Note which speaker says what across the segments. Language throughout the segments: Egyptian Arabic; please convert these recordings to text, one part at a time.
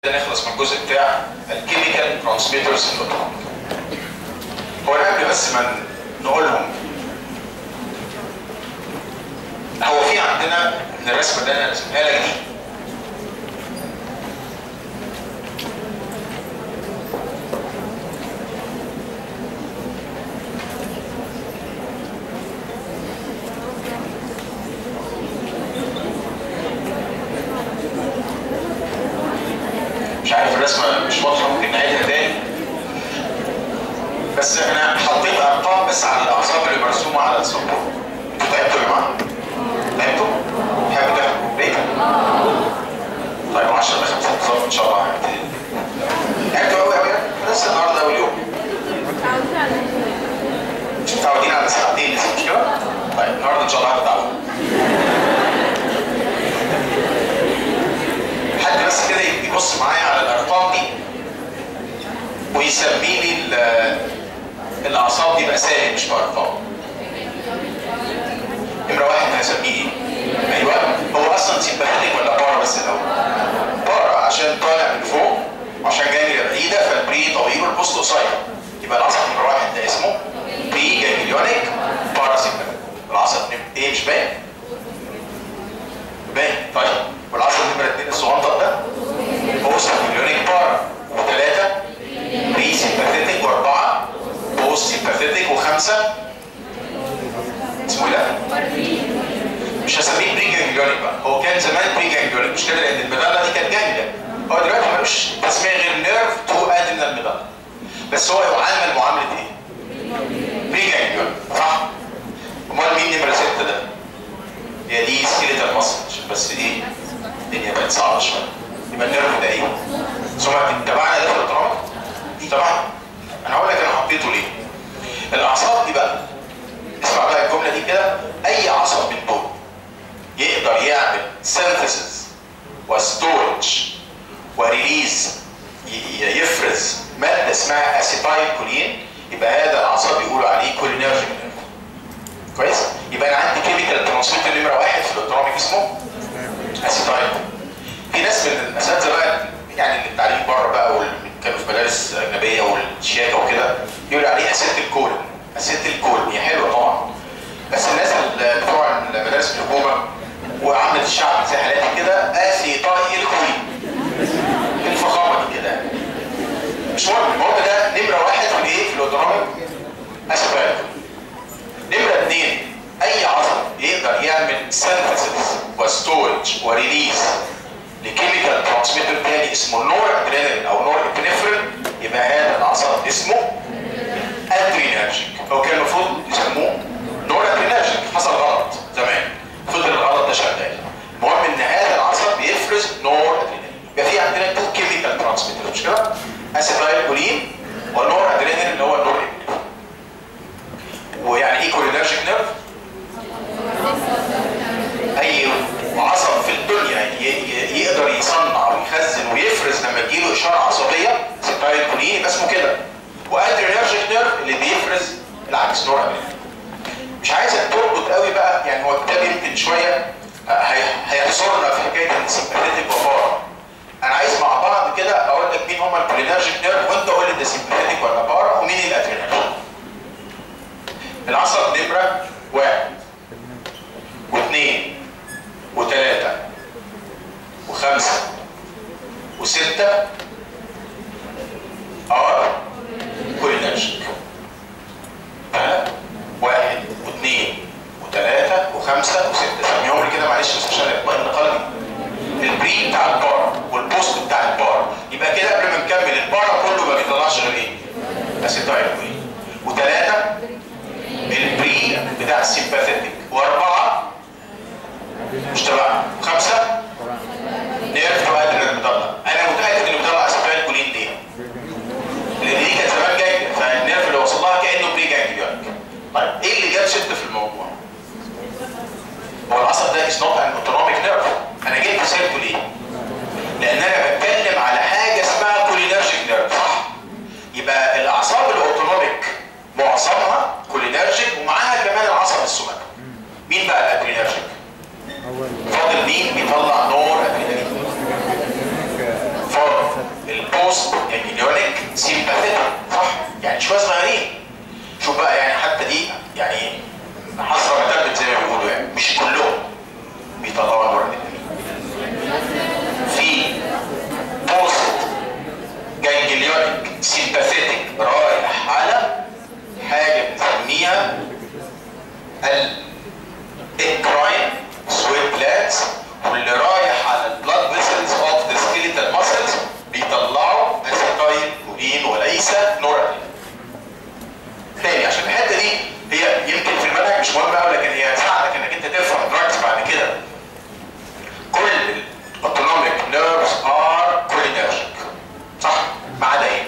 Speaker 1: كده نخلص من الجزء بتاع الكيميكال ترانسميترز في الاوتونوميك هو قبل بس ما نقولهم هو في عندنا من الرسمه اللي انا رسمها لك دي مش عارف الرسمه مش واضحه ممكن نعيدها تاني بس احنا حاطين ارقام بس على الاعصاب اللي مرسومه على السبوره انتوا تعبتوا يا جماعه؟ تعبتوا؟ حابب تاخدوا بريك؟ طيب 10 ل 5 بالظبط ان شاء الله هنبتدي تعبتوا قوي قوي لسه النهارده اول يوم مش متعودين على ساعتين لسه مش كده؟ طيب النهارده ان شاء الله هتتعودوا حد بس كده يبص معايا على الارقام دي ويسمي لي ال- الاعصاب دي باسامي مش بارقام نمره واحد هسميه ايه؟ ايوه هو اصلا سيمباثيك ولا بارا بس الاول؟ بارا عشان طالع من فوق عشان جانجليا بعيده فالبري طويل والبوست قصير يبقى العصب نمره واحد ده اسمه بري جانجليونيك بارا سيمباثيك العصب نم- ايه مش باين؟ باين طيب والعصب نمره اثنين الصغنطط ده بوست جانجليونيك بارا وثلاثه بري سيمباثيك واربعه بوست سيمباثيك وخمسه اسمه ايه ده؟ مش هسميه بري جانجليونيك بقى هو كان زمان بري جانجليونيك مش كده لان المدلة دي كانت جانجليا هو دلوقتي ملوش تسميه غير نيرف تو ادنال المدلة بس هو يعامل معامله ايه؟ بري جانجليونيك صح؟ امال مين نمره سته ده؟ هي دي سكيليتال مصر عشان بس ايه؟ الدنيا بقت صعبه شويه يبقى النيرف ده ايه؟ سمعت تبعنا ده في الاوتونوميك؟ مش تبعنا انا هقول لك انا حطيته ليه؟ الاعصاب دي بقى اسمع بقى الجمله دي كده اي عصب من دول يقدر يعمل سينثيسيس وستورج وريليز ي- ي- يفرز ماده اسمها اسيتايل كولين يبقى هذا العصب بيقولوا عليه كولينرجيك نيرف كويس يبقى انا عندي كيميكال ترانسميتر نمره واحد في الاوتونوميك اسمه اسيتايل في ناس من الاساتذه بقى يعني اللي التعليم بره بقى واللي كانوا في مدارس اجنبيه والشياكه وكده يقول عليه اسيتيل كولين اسيتيل كولين هي حلوه طبعا بس الناس اللي بتوع المدارس الحكومه وعامه الشعب زي حالاتي كده اسيتايل كولين الفخامه دي كده مش مهم المهم ده نمره واحد في الايه في الاوتونوميك اسيتايل نمره اثنين اي عصب يقدر يعمل سينثيسيس وستورج وريليز لكيميكال ترانسميتر تاني اسمه نور ادرينالين او نور ابنفرين يبقى هذا العصب اسمه ادرينرجيك هو كان المفروض يسموه نور ادرينرجيك حصل غلط زمان فضل الغلط ده شغال المهم ان هذا العصب بيفرز نور ادرينالين يبقى في عندنا تو كيميكال ترانسميتر مش كده؟ اسيتايل كولين ونور ادرينالين اللي هو النور ابنفرين ويعني ايه كولينرجيك نيرف؟ اي عصب في الدنيا ي- ي- يقدر يصنع ويخزن ويفرز لما تجيله اشاره عصبيه سيتايل كولين يبقى اسمه كده وادرينرجيك نيرف اللي بيفرز العكس نور مش عايزك تربط قوي بقى يعني هو الكتاب يمكن شويه آه، هي- هيحصرنا في حكايه السيمباثيك وبارا انا عايز مع بعض كده اقول لك مين هم الكولينرجيك نيرف وانت قول لي ده سيمباثيك ولا بارا ومين الادرينرجيك العصب نمره واحد واثنين وثلاثة وخمسة وستة ار كولينرجيك ها؟ واحد واثنين وثلاثة وخمسة وستة سميهم لي كده معلش بس عشان يطمئن قلبي البري بتاع البار والبوست بتاع البار يبقى كده قبل ما نكمل البار كله ما بيطلعش غير ايه؟ اسيتايل كولين وثلاثة البري بتاع السيمباثيك واربعة مش تبعنا خمسة نيرف تو ادرينال مطلع انا متاكد انه بيطلع اسيتايل كولين ليه؟ لان دي كانت زمان جاي فالنيرف اللي وصل لها كانه بري جانجليونيك طيب ايه اللي جاب ست في الموضوع؟ هو العصب ده از نوت ان اوتونوميك نيرف انا جبت سيرته ليه؟ لان انا بتكلم على حاجه اسمها كولينرجيك نيرف صح؟ يبقى الاعصاب الاوتونوميك معظمها كولينرجيك ومعاها كمان العصب السمكي مين بقى الادرينرجيك؟ فاضل يعني شويه صغيرين شوف بقى يعني حتى دي يعني حصر متبت زي ما بيقولوا يعني مش كلهم بيطلعوا النورادرينالين في بوست جانجليونيك سيمباثيتك رايح على حاجه بنسميها الاكراين سويت بلادز واللي رايح على البلاد فيسلز اوف ذا سكيليتال ماسلز بيطلعوا اسيتايل كولين وليس نورادرينالين تاني عشان الحته دي هي يمكن في المنهج مش مهمه قوي لكن هي هتساعدك انك انت تفهم دراجز بعد كده كل الاوتونوميك نيرفز ار كولينرجيك صح ما عدا ايه؟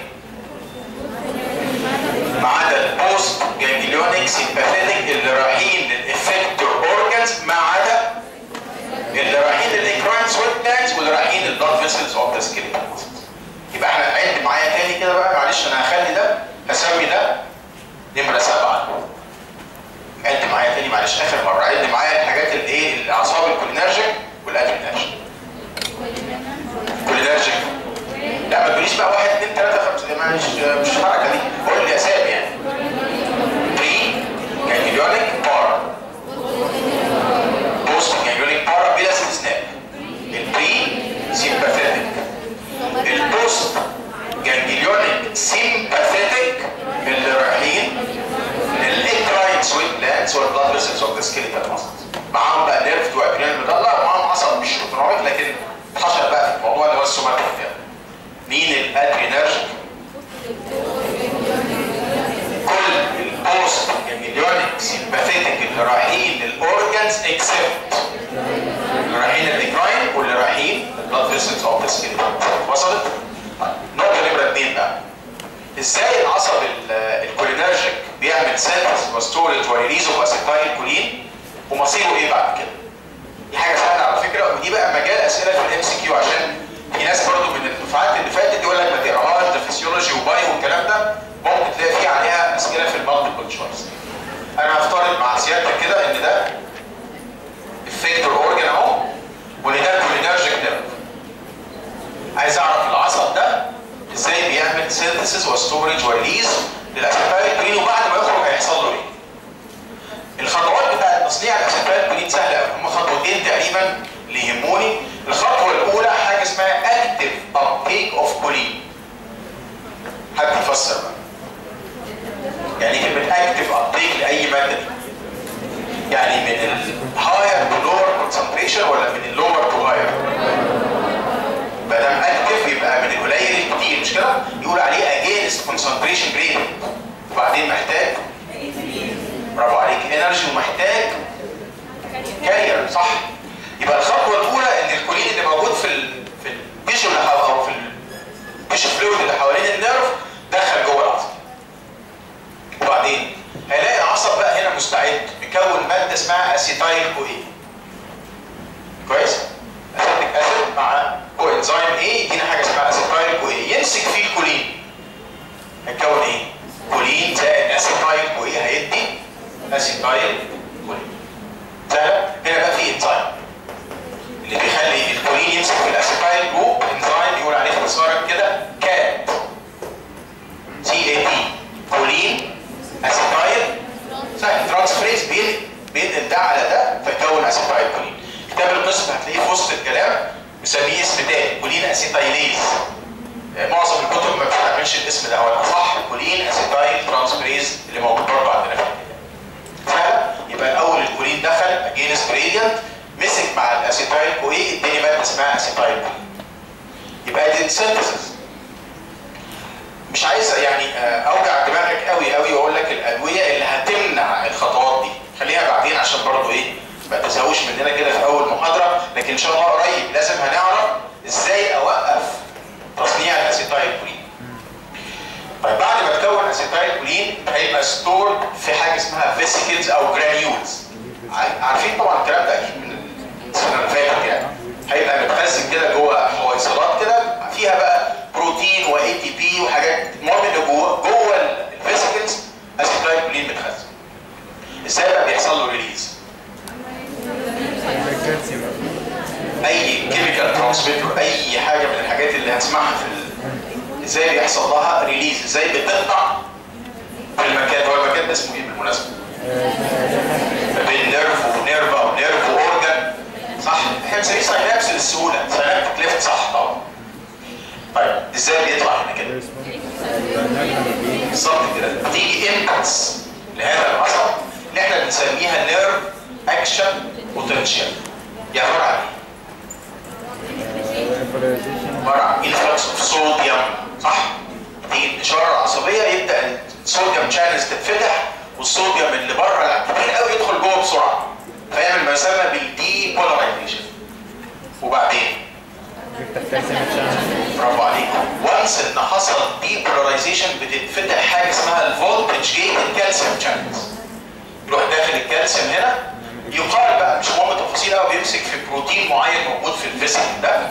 Speaker 1: ما عدا البوست جانجليونيك سيمباثيتك اللي رايحين للافكتور اورجانز ما عدا اللي رايحين للاكراين سويت بلانز واللي رايحين للبلاد فيسلز اوف ذا سكيلتال يبقى احنا عد معايا تاني كده بقى معلش انا هخلي ده هسمي ده نمرة سبعة عد معايا تاني معلش آخر مرة عد معايا الحاجات اللي إيه الأعصاب الكولينرجيك والأدرينرجيك كولينرجيك لا ما تقوليش بقى واحد اثنين ثلاثة خمسة ما مش مش الحركة دي قول لي أسامي يعني بري جانجليونيك بارا بوست جانجليونيك بارا بلا استثناء البري سيمباثيتك البوست جانجليونيك سيمباثيتك اللي رايحين للاكراين سويت بلانس والبلاد فيسلز اوف ذا سكيليتال ماسلز معاهم بقى نيرف وابرينال مدلع ومعاهم عصب مش اوتونوميك لكن اتحشر بقى في الموضوع اللي هو السوماتيك ده مين الادرينرجيك كل البوست جانجليونيك سيمباثيتك اللي رايحين للاورجانز اكسبت اللي رايحين للاكراين واللي رايحين للبلاد فيسلز اوف ذا سكيليتال وصلت؟ نقطه نمره اثنين بقى ازاي العصب الكولينرجيك بيعمل سينثيس وستورج وريليز اوف اسيتايل كولين ومصيره ايه بعد كده؟ دي حاجه سهله على فكره ودي بقى مجال اسئله في الام سي كيو عشان في ناس برضو من الدفعات اللي فاتت يقول لك ما تقراهاش ده فيسيولوجي وبايو والكلام ده ممكن تلاقي فيه عليها اسئله في المالتيبل تشويس. انا هفترض مع سيادتك كده ان ده افكتور اورجن اهو وان ده كولينرجيك نيرف. عايز اعرف العصب ده ازاي بيعمل سينثيسيس وستورج وريليز للاسيتايل كولين وبعد ما يخرج هيحصل له ايه؟ الخطوات بتاعت تصنيع الاسيتايل كولين سهله قوي هم خطوتين تقريبا اللي يهموني الخطوه الاولى حاجه اسمها اكتف ابتيك اوف كولين حد يفسر بقى يعني كلمه اكتف ابتيك لاي ماده دي يعني من الهاير تو لور كونسنتريشن ولا من اللور تو هاير؟ ما دام اكتف يبقى من القليل للكتير مش كده؟ يقول عليه اجينست كونسنتريشن جريدنج وبعدين محتاج برافو عليك انرجي ومحتاج كارير صح؟ يبقى الخطوه الاولى ان الكولين اللي موجود في ال في التيشو اللي حو- او في التيشو فلويد اللي حوالين النيرف دخل جوه العصب. وبعدين هيلاقي العصب بقى هنا مستعد مكون ماده اسمها اسيتايل كوين. كويس؟ اسيتيك اسيد مع كو انزيم ايه يدينا حاجه اسمها اسيتايل كوين يمسك فيه الكولين. هيكون ايه؟ كولين زائد اسيتايل كوين هيدي اسيتايل كولين. سهله؟ هنا بقى في انزيم اللي بيخلي الكولين يمسك في الاسيتايل جروب انزيم بيقول عليه اختصارا كده كات سي اي تي كولين اسيتايل سهل ترانسفريز بين بين ده على ده فيكون اسيتايل كولين كتاب القسم هتلاقيه في وسط الكلام مسميه اسم تاني كولين اسيتايليز آه، معظم الكتب ما بتعملش الاسم ده هو الاصح كولين اسيتايل ترانسفريز اللي موجود برضه عندنا في الكتاب سهل يبقى الاول الكولين دخل اجينست جريدينت مسك مع الاسيتايل كوي اداني ماده اسمها اسيتايل كوي يبقى دي سينثيسيس مش عايز يعني آه، اوجع دماغك قوي قوي واقول لك الادويه اللي هتمنع الخطوات دي خليها بعدين عشان برضه ايه ما تزهقوش مننا كده في اول محاضره لكن ان شاء الله قريب لازم هنعرف ازاي اوقف تصنيع الاسيتايل كولين طيب بعد ما تكون اسيتايل كولين هيبقى ستورد في حاجه اسمها فيسيكلز او جرانيولز عارفين طبعا الكلام ده اكيد من السنه اللي فاتت يعني هيبقى متخزن كده جوه حويصلات كده فيها بقى بروتين واي تي بي وحاجات المهم ان جوه جوه الفيسيكلز اسيتايل كولين متخزن ازاي بقى بيحصل له ريليز؟ اي كيميكال ترانسميتر اي حاجه من الحاجات اللي هنسمعها في ال... ازاي بيحصل لها ريليز ازاي بتقطع في المكان هو المكان ده اسمه ايه بالمناسبه؟ بين نيرف ونيرف او نيرف اورجان صح؟ احنا بنسميه ساينابس للسهوله ساينابتك ليفت صح طبعا طيب ازاي بيطلع هنا كده؟ بالظبط كده تيجي امبلس لهذا العصب اللي احنا بنسميها نيرف اكشن بوتنشال يا عباره عن ايه؟ عباره عن انفلكس اوف صوديوم صح؟ تيجي الاشاره العصبيه يبدا الصوديوم شانلز تتفتح والصوديوم اللي بره كتير قوي يدخل جوه بسرعه فيعمل ما يسمى بالدي بولاريزيشن وبعدين برافو عليك وانس ان حصل دي بولاريزيشن بتتفتح حاجه اسمها الفولتج جيت الكالسيوم شانلز يروح داخل الكالسيوم هنا يقال بقى مش مهم تفاصيل قوي بيمسك في بروتين معين موجود في الفيسل ده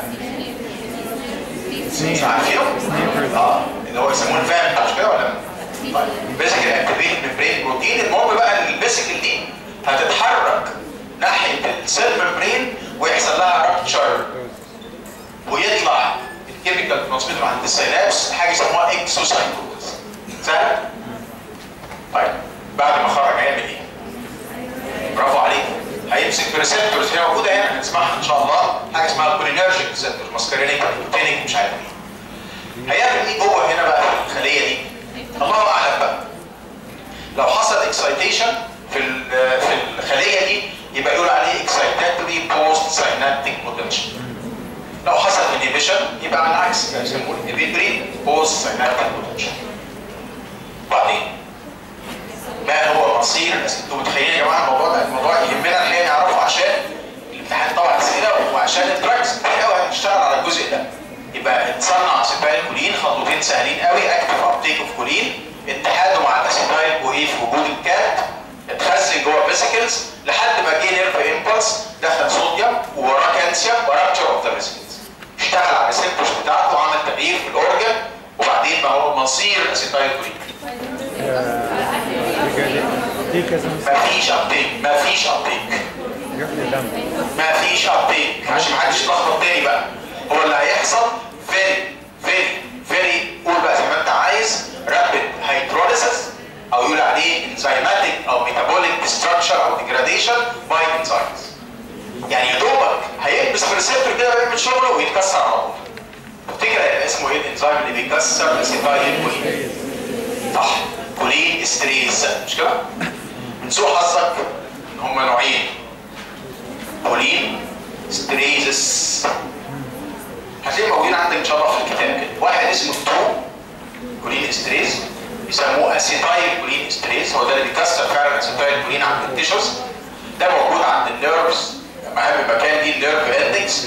Speaker 1: عارفينه؟ اه اللي هو يسموه الفام مش كده ولا طيب بيسكل اكتيفيت ممبرين بروتين المهم بقى ان البيسكل دي هتتحرك ناحيه السيل ممبرين ويحصل لها رابتشر ويطلع الكيميكال ترانسميتر عند السينابس حاجه يسموها اكسوسايتوز سهل؟ طيب بعد ما خرج هيعمل ايه؟ برافو عليك هيمسك بريسبتورز هي موجوده هنا هنسمعها ان شاء الله حاجه اسمها الكولينرجيك ريسبتور ماسكارينيك بروتينيك مش عارف ايه هيعمل ايه جوه هنا بقى في الخليه دي؟ الله اعلم بقى لو حصل اكسايتيشن في في الخليه دي يبقى يقول عليه اكسايتاتوري بوست ساينابتيك بوتنشال لو حصل انيبيشن يبقى على العكس يسموه انيبيتوري بوست ساينابتيك بوتنشال بعدين ما هو مصير انتوا متخيلين يا جماعه الموضوع ده الموضوع يهمنا الحقيقه نعرفه عشان الامتحان طبعا اسئله وعشان الدراجز كتير قوي هنشتغل على الجزء ده يبقى اتصنع اسيتايل كولين خطوتين سهلين قوي اكتف ابتيك اوف كولين اتحاده مع الاسيتايل كوهي في وجود الكات اتخزن جوه فيسيكلز لحد ما جه نيرف امبلس دخل صوديوم ووراه كالسيوم ورابتشر اوف ذا فيسيكلز اشتغل على الريسبتورز بتاعته وعمل تغيير في الاورجن وبعدين ما هو مصير الاسيتايل كولين مفيش ابتيك مفيش ابتيك مفيش ابتيك عشان محدش يتلخبط تاني بقى هو اللي هيحصل فيري فيري فيري قول بقى زي ما انت عايز رابid هيدروليسيس او يقول عليه انزيماتيك او ميتابوليك ديستراكشر او ديجراديشن باي انزيمز يعني يا دوبك هيلبس في ريسبتور كده ويعمل شغله ويتكسر على طول تفتكر هيبقى اسمه ايه الانزيم اللي بيكسر اسيتايل كولين صح كولين استريز مش كده؟ من سوء حظك ان هم نوعين كولين ستريزس هتلاقيه موجودين عندك ان شاء الله في الكتاب كده واحد اسمه الترو كولين استريز بيسموه اسيتايل كولين استريز هو ده اللي بيكسر فعلا اسيتايل كولين عند التيشوز ده موجود عند النيرفز اهم مكان دي النيرف اندكس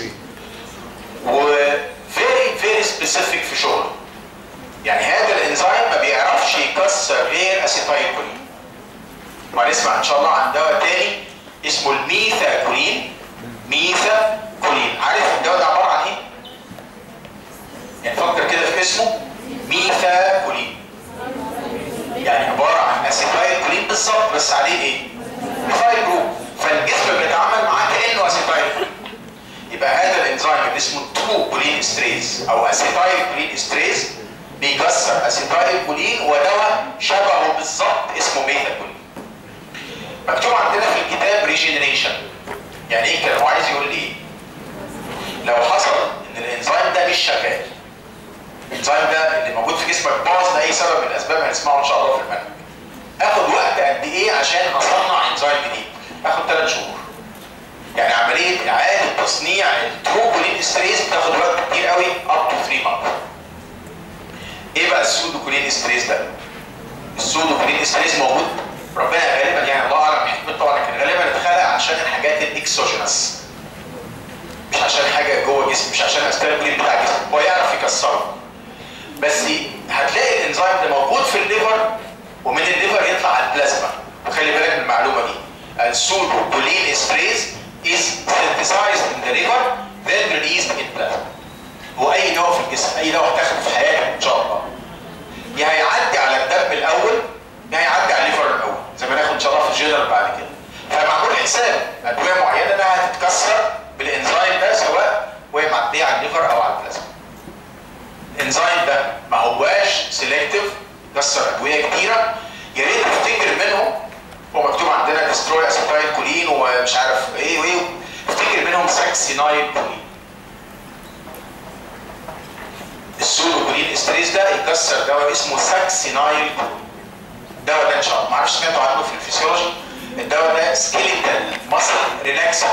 Speaker 1: وفيري فيري سبيسيفيك في شغله يعني هذا الانزيم ما بيعرفش يكسر غير اسيتايل كولين وهنسمع ان شاء الله عن دواء تاني اسمه الميثاكولين ميثاكولين عارف الدواء ده عباره عن ايه؟ يعني فكر كده في اسمه ميثاكولين يعني عباره عن اسيتايل كولين بالظبط بس عليه ايه؟ ميثايل جروب فالجسم بيتعامل معاه كانه اسيتايل كولين يبقى هذا الانزيم اللي اسمه ترو كولين استريز او اسيتايل كولين استريز بيكسر اسيتايل كولين ودواء شبهه بالظبط اسمه ميثاكولين مكتوب عندنا في الكتاب ريجينيريشن يعني ايه كده هو عايز يقول لي ايه لو حصل ان الانزيم ده مش شغال الانزيم ده اللي موجود في جسمك باظ لاي سبب من الاسباب هنسمعه ان شاء الله في المنهج اخد وقت قد ايه عشان اصنع انزيم جديد اخد ثلاث شهور يعني عمليه اعاده تصنيع التروبولين استريز بتاخد وقت كتير قوي اب تو 3 مانث ايه بقى السودوكولين استريز ده السودوكولين استريز موجود ربنا غالبا يعني الله اعلم حكمته طبعا لكن غالبا اتخلق عشان الحاجات الاكسوجينس مش عشان حاجه جوه الجسم مش عشان الكولين بتاع الجسم هو يعرف يكسره بس هتلاقي الانزيم ده موجود في الليفر ومن الليفر يطلع على البلازما وخلي بالك من المعلومه دي السودوكولين استريز is synthesized in the liver then released in plasma هو اي دواء في الجسم اي دواء هتاخده في حياتك ان شاء الله يا هيعدي على الدم الاول يا هيعدي على الليفر الاول زي ما ناخد ان شاء الله في الجنرال بعد كده فمعمول حساب ادويه معينه انها هتتكسر بالانزيم ده سواء وهي معديه على الليفر او على البلازما الانزيم ده ما هواش سيلكتيف كسر ادويه كتيره يا ريت تفتكر منهم هو مكتوب عندنا دستروي اسيتايل كولين ومش عارف ايه وايه افتكر منهم ساكسينايل كولين السودو كولين استريس ده يكسر دواء اسمه ساكسينايل كولين الدواء ده ان شاء الله ما اعرفش سمعتوا عنه في الفسيولوجي الدواء ده سكيليتال ماسل ريلاكسنت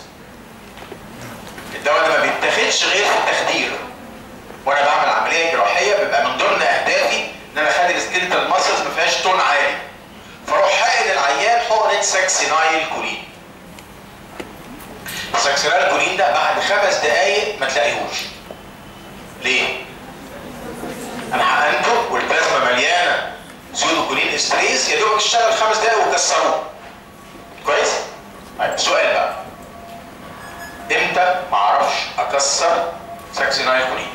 Speaker 1: الدواء ده ما بيتاخدش غير في التخدير وانا بعمل عمليه جراحيه بيبقى من ضمن اهدافي ان انا اخلي السكيليتال ماسلز ما فيهاش تون عالي فاروح حاقن العيان حقنه ساكسينايل كولين الساكسينايل كولين ده بعد خمس دقائق ما تلاقيهوش ليه؟ انا حقنته والبلازما مليانه سودو كولين استريس يا دوبك اشتغل خمس دقائق وكسروه كويس؟ طيب سؤال بقى امتى ما اعرفش اكسر ساكسينايل كولين؟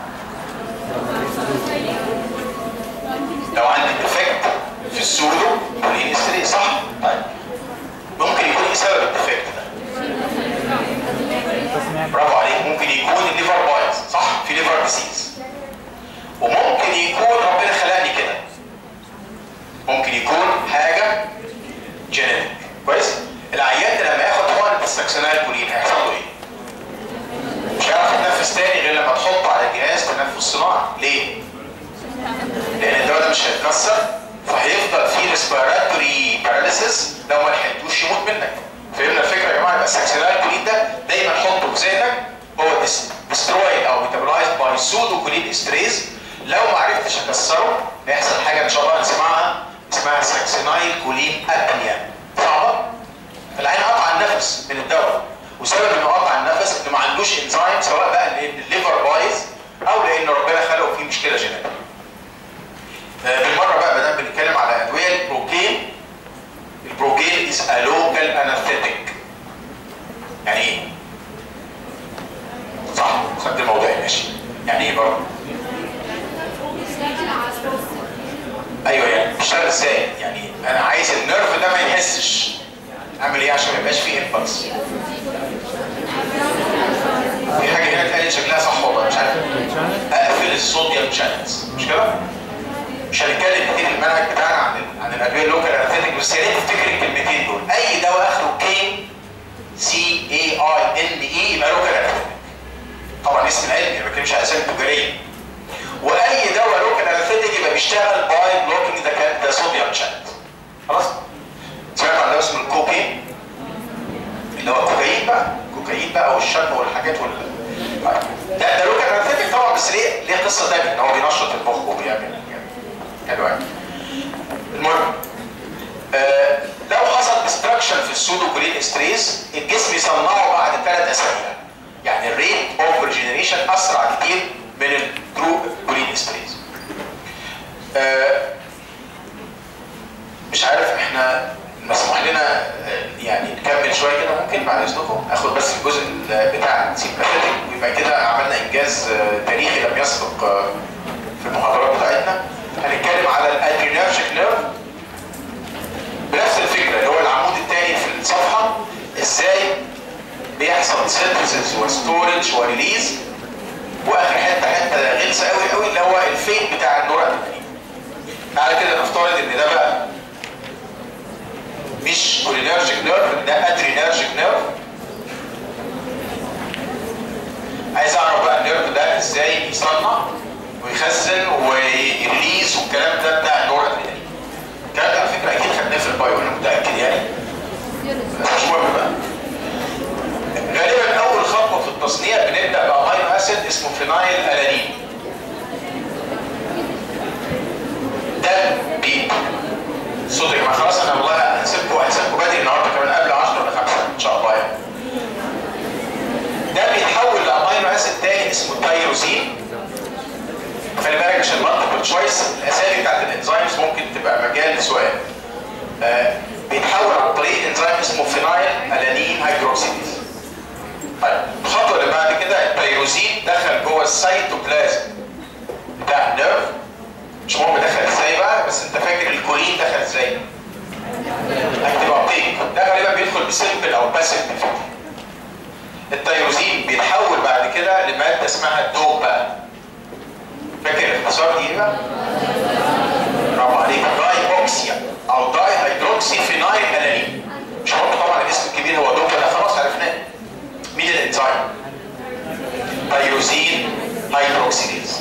Speaker 1: لو عندي ديفكت في السودو كولين استريس صح؟ طيب ممكن يكون ايه سبب الديفكت ده؟ برافو عليك ممكن يكون الليفر بايظ صح؟ في ليفر ديسيز وممكن يكون ربنا خلقني كده ممكن يكون حاجه جينيتك كويس العيان ده لما ياخد حقنه السكسنال كولين هيحصل له ايه مش هيعرف يتنفس تاني غير لما تحطه على جهاز تنفس صناعي ليه لان الدواء ده مش هيتكسر فهيفضل فيه ريسبيراتوري باراليسيس لو ما لحقتوش يموت منك فهمنا الفكره يا جماعه يبقى السكسنال كولين ده دايما حطه في ذهنك هو ديسترويد او ميتابولايزد باي سودو كولين استريز لو ما عرفتش اكسره هيحصل حاجه ان شاء الله نسمعها اسمها ساكسينايل كولين ابنيا صعبه العين قطع النفس من الدواء وسبب انه قطع النفس انه ما عندوش انزيم سواء بقى لان الليفر بايظ او لان ربنا خلقه فيه مشكله جينيتيه بالمره بقى ما دام بنتكلم على ادويه البروكين البروكين از ا لوكال انستيك يعني ايه؟ صح خدت الموضوع ماشي يعني ايه برضه؟ ايوه يعني بيشتغل ازاي؟ يعني انا عايز النيرف ده ما يحسش اعمل ايه عشان ما يبقاش فيه امبلس؟ في حاجه هنا اتقالت شكلها صح والله مش عارف اقفل الصوديوم شانلز مش كده؟ مش هنتكلم كتير المنهج بتاعنا عن عن الادويه اللوكال انستيك بس يا ريت تفتكر الكلمتين دول اي دواء اخره كي سي اي اي ان اي يبقى لوكال انستيك طبعا اسم العلمي ما بتكلمش على اسامي تجاريه واي دواء لوكال انستيك يبقى بيشتغل باي بلوكينج ذا ذا صوديوم شانلز خلاص سمعت عن دواء اسمه الكوكين اللي هو الكوكايين بقى الكوكايين بقى والشرب والحاجات وال ده ده لوكال انستيك طبعا بس ليه ليه قصه ثانيه ان هو بينشط المخ وبيعمل حلو يعني المهم آه لو حصل ديستراكشن في السودو كولين استريس الجسم يصنعه بعد ثلاث اسابيع يعني الريت اوف ريجنريشن اسرع كتير من الترو كولين استريس آه مش عارف احنا مسموح لنا آه يعني نكمل شويه كده ممكن بعد اذنكم اخد بس الجزء بتاع السيمباثيك ويبقى كده عملنا انجاز تاريخي لم يسبق في المحاضرات بتاعتنا هنتكلم على الادرينرجيك نيرف بنفس الفكره اللي هو العمود الثاني في الصفحه ازاي بيحصل سينثيسيس وستورج وريليز واخر حته حته غلسه قوي قوي اللي هو الفيت بتاع النور ادرينالين تعالى كده نفترض ان ده بقى مش كولينرجيك نيرف ده ادرينرجيك نيرف عايز اعرف بقى النيرف ده ازاي يصنع ويخزن ويريليز والكلام ده بتاع النور ادرينالين الكلام ده على فكره اكيد خدناه في البايو انا متاكد يعني بس مش مهم بقى غالبا اول خطوه في التصنيع بنبدا بامينو اسيد اسمه فينايل الانين ده بي صوت يا جماعه خلاص انا والله هسيبكم هسيبكم بدري النهارده كمان قبل 10 ولا 5 ان شاء الله يعني ده بيتحول لامينو اسيد تاني اسمه تايروزين خلي بالك عشان مالتيبل تشويس الاسامي بتاعت الانزيمز ممكن تبقى مجال لسؤال آه بيتحول عن طريق انزيم اسمه فينايل الانين هيدروكسيديز طيب الخطوه اللي بعد كده التيروزين دخل جوه السيتوبلازم بتاع النيرف مش مهم دخل ازاي بقى بس انت فاكر الكولين دخل ازاي؟ اكتب ابتيك ده غالبا بيدخل بسمبل او باسيف التيروزين بيتحول بعد كده لماده اسمها الدوب بقى فاكر الاختصار دي ايه بقى؟ برافو عليك رايبوكسيا هيدروكسي فينايل الانين مش هقول طبعا الاسم الكبير هو دوبا ده خلاص عرفناه مين الانزيم تيروزين هيدروكسيليز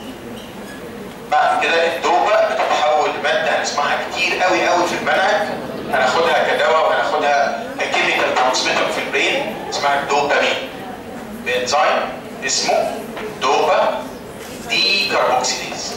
Speaker 1: بعد كده الدوبا بتتحول لماده هنسمعها كتير قوي قوي في المنهج هناخدها كدواء وهناخدها ككيميكال ترانسميتر في البرين اسمها الدوبامين بانزيم اسمه دوبا دي كاربوكسيليز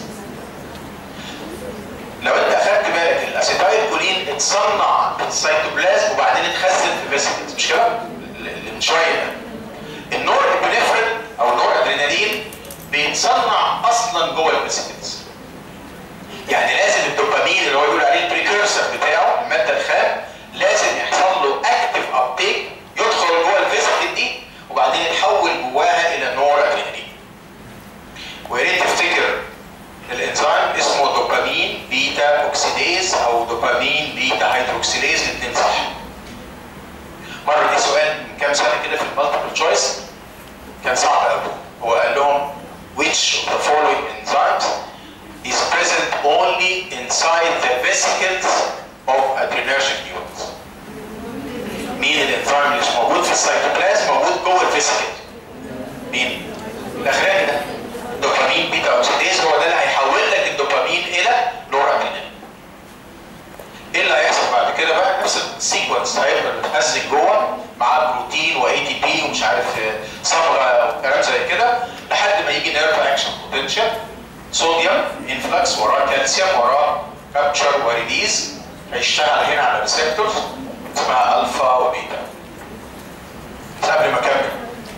Speaker 1: لو انت اخدت بالك الاسيتايل كولين اتصنع في السيتوبلازم وبعدين اتخزن في فيسيكلز مش كده؟ اللي من شويه ده النور ابنفرين او النور ادرينالين بيتصنع اصلا جوه الفيسيكلز يعني لازم الدوبامين اللي هو بيقول عليه البريكورسر بتاعه الماده الخام لازم يحصل له اكتف ابتيك يدخل جوه الفيسيكل دي وبعدين يتحول جواها الى نور ادرينالين ويا ريت تفتكر الانزيم اسمه دوبامين بيتا اوكسيديز او دوبامين بيتا هيدروكسيليز الاثنين صح مره جه سؤال من كام سنه كده في المالتيبل تشويس كان صعب قوي هو قال لهم which of the following enzymes is present only inside the vesicles of adrenergic neurons مين الانزيم اللي مش موجود في السيتوبلازم موجود جوه الفيسيكل مين الاخراني ده دوبامين بيتا اوكسيديز هو ده اللي هيحول لك الدوبامين الى نور ادرينالين ايه اللي هيحصل بعد كده بقى نفس السيكونس هيفضل متخزن جوه معاه بروتين واي تي بي ومش عارف صبغه وكلام زي كده لحد ما يجي نيرف اكشن بوتنشال صوديوم انفلكس وراه كالسيوم وراه كابتشر وريليز هيشتغل هنا على ريسبتورز اسمها الفا وبيتا بس قبل ما اكمل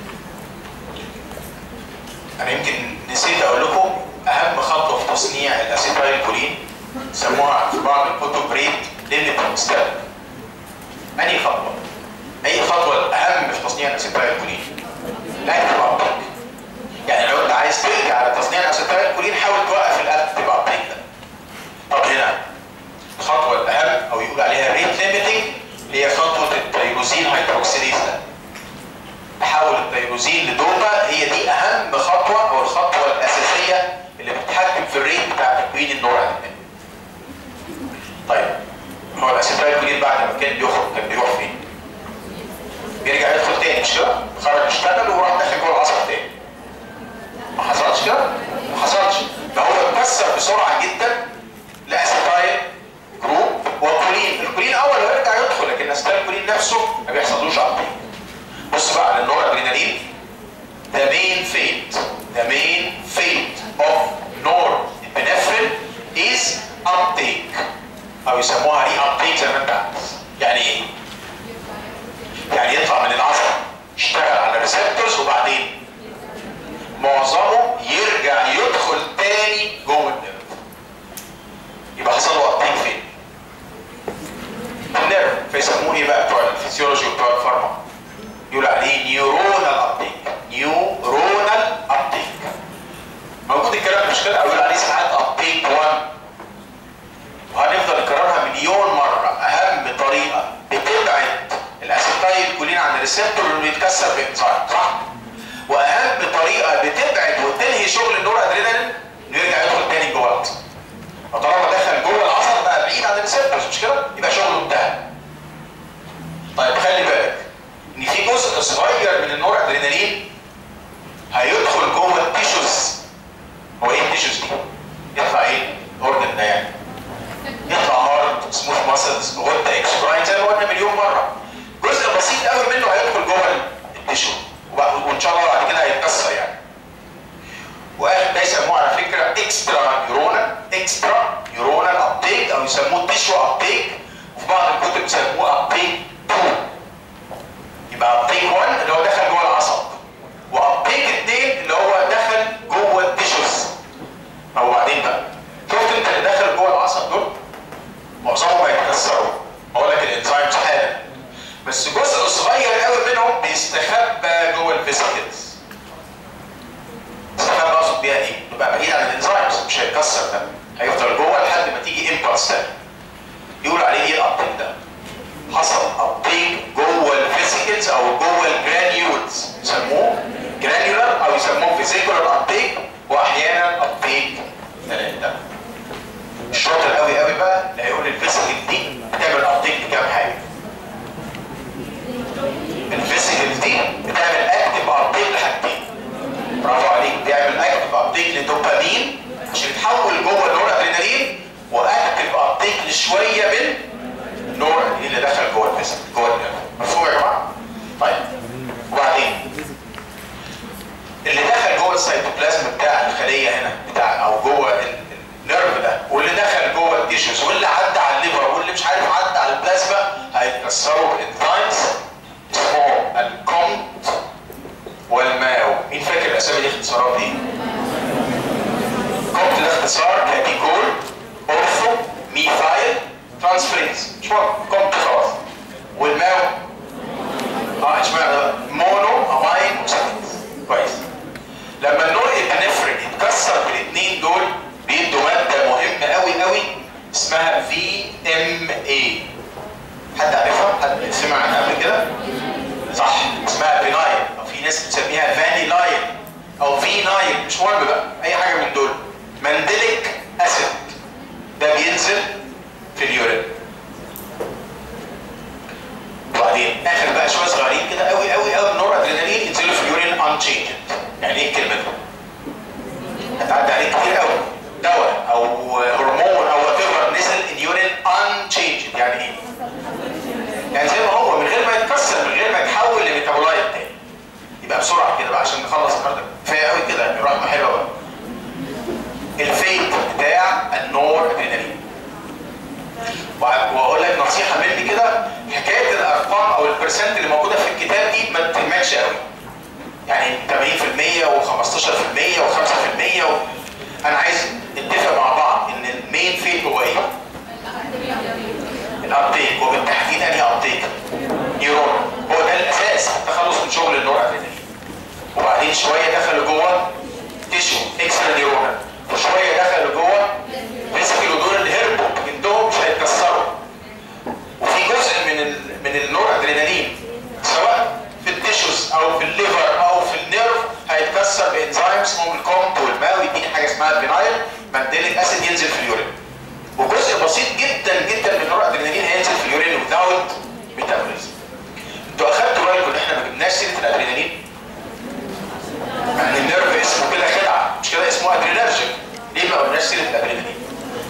Speaker 1: انا يمكن نسيت اقول لكم اهم خطوه في تصنيع الاسيتايل كولين سموها في بعض الكتب ريت ليميتنج ستيب انهي خطوه؟ اي خطوه الاهم في تصنيع الاسيتايل كولين؟ الاكتف ابتيك يعني لو انت عايز ترجع على تصنيع الاسيتايل كولين حاول توقف الاكتف ابتيك ده طب هنا الخطوه الاهم او يقول عليها ريت ليميتنج هي خطوه التيروزين هيدروكسيليز ده تحول التيروزين لدوبا هي دي اهم خطوه او الخطوه الاساسيه اللي بتتحكم في الريت بتاع تكوين النور طيب هو الاسيتايل كولين بعد ما كان بيخرج كان بيروح فين؟ بيرجع يدخل تاني مش كده؟ خرج يشتغل وراح داخل جوه العصب تاني. ما حصلش كده؟ ما حصلش فهو اتكسر بسرعه جدا لاسيتايل جروب وكولين، الكولين اول ما يرجع يدخل لكن الاسيتايل كولين نفسه ما بيحصلوش ابتيك. بص بقى على النور ادرينالين the main fate the main fate of norepinephrine is uptake او يسموها ري ابتيك زي ما انت عايز يعني ايه؟ يعني يطلع من العصب يشتغل على الريسبتورز وبعدين معظمه يرجع يدخل تاني جوه النيرف يبقى حصل له ابتيك فين؟ في النيرف فيسموه ايه بقى بتوع الفسيولوجي وبتوع الفارما؟ يقول عليه نيورونال ابتيك نيورونال ابتيك موجود الكلام مش كده او يقول عليه ساعات ابتيك 1 وهنفضل نكررها مليون مره اهم طريقه بتبعد الاسيتايل كولين عن الريسبتور انه يتكسر بانزيم صح؟ واهم طريقه بتبعد وتنهي شغل النور ادرينالين انه يرجع يدخل تاني جوه العصب وطالما دخل جوه العصب بقى بعيد عن الريسبتورز مش كده؟ يبقى شغله انتهى طيب خلي بالك ان في جزء صغير من النور ادرينالين هيدخل جوه التيشوز هو ايه التيشوز دي؟ يطلع ايه؟ الاورجن ده يعني يطلع هارد سموث ماسلز غده اكسبراين زي ما قلنا مليون مره جزء بسيط قوي منه هيدخل جوه التيشو وان شاء الله بعد كده هيتكسر يعني وده يسموه على فكره اكسترا نيورونال اكسترا نيورونال ابتيك او يسموه تيشو ابتيك وفي بعض الكتب يسموه ابتيك 2 يبقى ابتيك 1 اللي هو دخل جوه العصب وابتيك 2 اللي هو دخل جوه التيشوز او بعدين بقى شفت انت اللي داخل جوه العصب دول معظمهم هيتكسروا اقول لك الانزيمز حالا بس جزء صغير قوي منهم بيستخبى جوه الفيسيكلز استخبى اقصد بيها ايه؟ يبقى بعيد عن الانزيمز مش هيتكسر ده هيفضل جوه لحد ما تيجي امبلس تاني يقول عليه ايه الابتيك ده؟ حصل ابتيك جوه الفيسيكلز او جوه الجرانيولز يسموه جرانيولار او يسموه فيزيكولار ابتيك واحيانا ابتيك ثلاثه الشاطر قوي قوي بقى اللي هيقول الفيسيكل دي بتعمل شويه من النور اللي دخل جوه الجسم جوه النيرف مفهوم يا جماعه؟ طيب وبعدين اللي دخل جوه السيتوبلازم بتاع الخليه هنا بتاع او جوه ال- النيرف ده واللي دخل جوه التيشوز واللي عدى على الليفر واللي مش عارف عدى على البلازما هيتكسروا بانزيمز اسمهم الكومت والماو مين فاكر الاسامي دي اختصارات ايه؟ كومت ده اختصار كاتيكول اورثو ميثايل ترانسفيريز مش مهم كومت خلاص والماو اه اشمعنى بقى؟ مونو اماين موساكينز كويس لما النور الابنفرين يتكسر بالاثنين دول بيدوا ماده مهمه قوي قوي اسمها في ام اي حد عارفها؟ حد سمع عنها قبل كده؟ صح اسمها فينايل او في ناس بتسميها فانيلايل او فينايل مش مهم بقى اي حاجه من دول مانديليك اسيد ده بينزل في اليورين وبعدين اخر بقى شويه صغيرين كده قوي قوي قوي من نور ادرينالين ينزلوا في اليورين انشينجد يعني ايه الكلمه دي؟ هتعدي عليك كتير قوي دواء او هرمون او وات ايفر نزل اليورين انشينجد يعني ايه؟ يعني زي ما هو من غير ما يتكسر من غير ما يتحول لميتابولايت تاني يبقى بسرعه كده بقى عشان نخلص النهارده كفايه قوي كده يعني رحمه حلوه بقى الفيت بتاع النور ادرينالين وع- واقول لك نصيحه مني كده حكايه الارقام او البرسنت اللي موجوده في الكتاب دي ما تهمكش قوي يعني 80% و15% و5% و... انا عايز نتفق مع بعض ان المين فيت هو ايه؟ الابتيك وبالتحديد انهي ابتيك؟ نيورون هو ده الاساس في التخلص من شغل النور ادرينالين وبعدين شويه دخلوا جوه تيشو اكسترا نيورونال وشويه دخلوا جوه فيسكل ودول اللي هربوا جلدهم مش هيتكسروا وفي جزء من ال... من النور ادرينالين سواء في التيشوز او في الليفر او في النيرف هيتكسر بانزيم اسمهم الكومت والماوي يديني حاجه اسمها الفينايل مانديليك اسيد ينزل في اليورين وجزء بسيط جدا جدا من النور ادرينالين هينزل في اليورين without ميتابوليزم انتوا اخدتوا بالكم ان احنا ما جبناش سيره الادرينالين يعني النيرف اسمه كده خدعه مش كده اسمه ادرينرجيك ليه ما قلناش سيره الادرينالين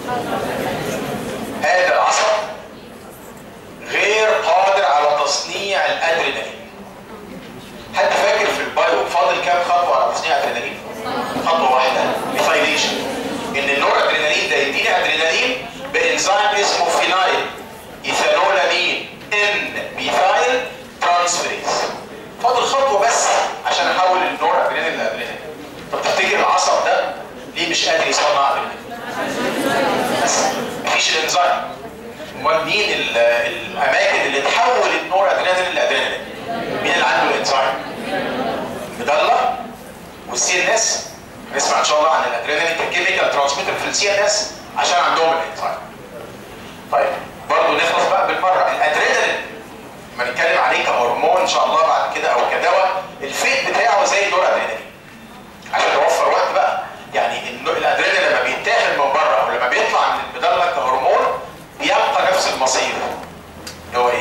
Speaker 1: هذا العصب غير قادر على تصنيع الادرينالين حد فاكر في البايو فاضل كام خطوه على تصنيع الادرينالين خطوه واحده ميثايليشن ان النور ادرينالين ده يديني ادرينالين بانزيم اسمه فينايل ايثانولامين ان ميثايل ترانسفيريز فاضل خطوه بس عشان احول النور ادرينالين لادرينالين طب تفتكر العصب ده ليه مش قادر يصنع ادرينالين بس مفيش الانزيم امال مين ال- الاماكن اللي تحول النور ادرينالين لادرينالين مين اللي عنده الانزيم مدلة والسي ان اس نسمع ان شاء الله عن الادرينالين ككيميكال ترانسميتر في السي ان اس عشان عندهم الانزيم طيب برضه نخلص بقى بالمره الادرينالين لما نتكلم عليه كهرمون ان شاء الله بعد كده او كدواء الفيت بتاعه زي النور ادرينالين عشان نوفر وقت بقى يعني النوع- الادرينالين لما بيتاخد من بره او لما بيطلع من المدلة كهرمون بيبقى نفس المصير اللي هو ايه؟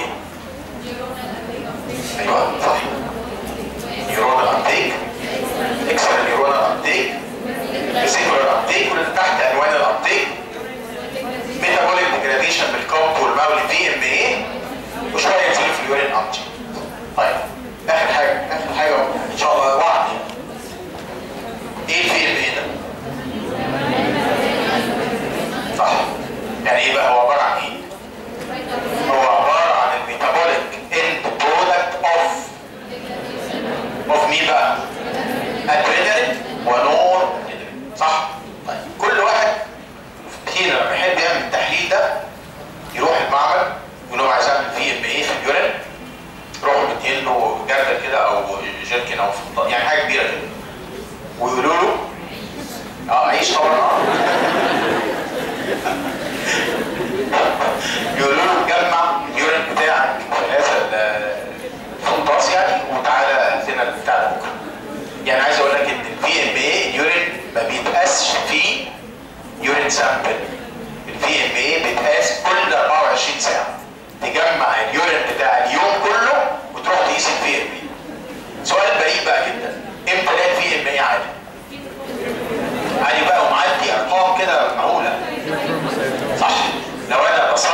Speaker 1: ايوه صح نيورونال ابتيك اكسترا نيورونال ابتيك فيزيكولار ابتيك كل ده تحت عنوان الابتيك ميتابوليك ديجراديشن بالكومب والماولي في ام اي وشويه ينزلوا في اليورين انتي طيب اخر حاجه اخر حاجه ان شاء الله وعد ايه الفي ام اي ده؟ صح يعني ايه بقى هو عباره عن ايه؟ هو عباره عن الميتابوليك اند برودكت اوف اوف مين بقى؟ ادرينالين ونور أدرينالين. صح؟ طيب كل واحد فينا لما يحب يعمل التحليل ده يروح المعمل يقول لهم عايز اعمل في ام ايه في اليورين يروحوا مدين له جردل كده او جيركن او فضة يعني حاجه كبيره كده ويقولوا له اه عيش طبعا اه يقولوا له جمع اليورين بتاعك في هذا الفنطاس يعني وتعالى لنا البتاع ده بكره. يعني عايز اقول لك ان الفي ام اي اليورين ما بيتقاسش في يورين سامبل. الفي ام اي بيتقاس كل 24 ساعه. تجمع اليورين بتاع اليوم كله وتروح تقيس الفي ام اي. سؤال بريء بقى جدا امتى الاقي الفي ام اي عالي؟ عالي بقى ومعدي ارقام كده مهوله صح لو انا بص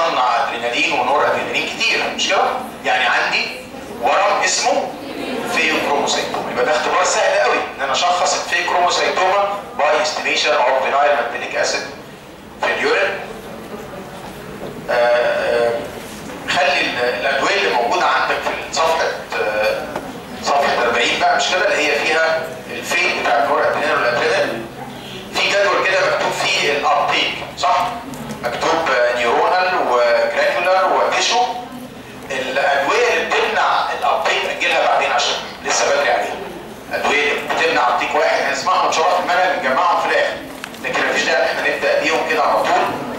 Speaker 1: يبقى ده اختبار سهل قوي ان انا اشخص الفيك كروموسايتوما باي استيميشن اوف فينايل مانتيليك اسيد في اليورين آه، آه، خلي ال- الادويه اللي موجوده عندك في صفحه آه، صفحه 40 بقى مش كده اللي هي فيها الفيك بتاع النورادرينال والادرينال في جدول كده مكتوب فيه الابتيك صح؟ مكتوب آه، نيورونال وجرانيولار وتيشو الادويه اللي بتمنع الابتيك نجيلها بعدين عشان لسه بدري عليها الادويه اللي بتمنع ابتيك واحد هنسمعهم ان شاء الله في المنهج نجمعهم في الاخر لكن مفيش داعي ان احنا نبدا بيهم كده على طول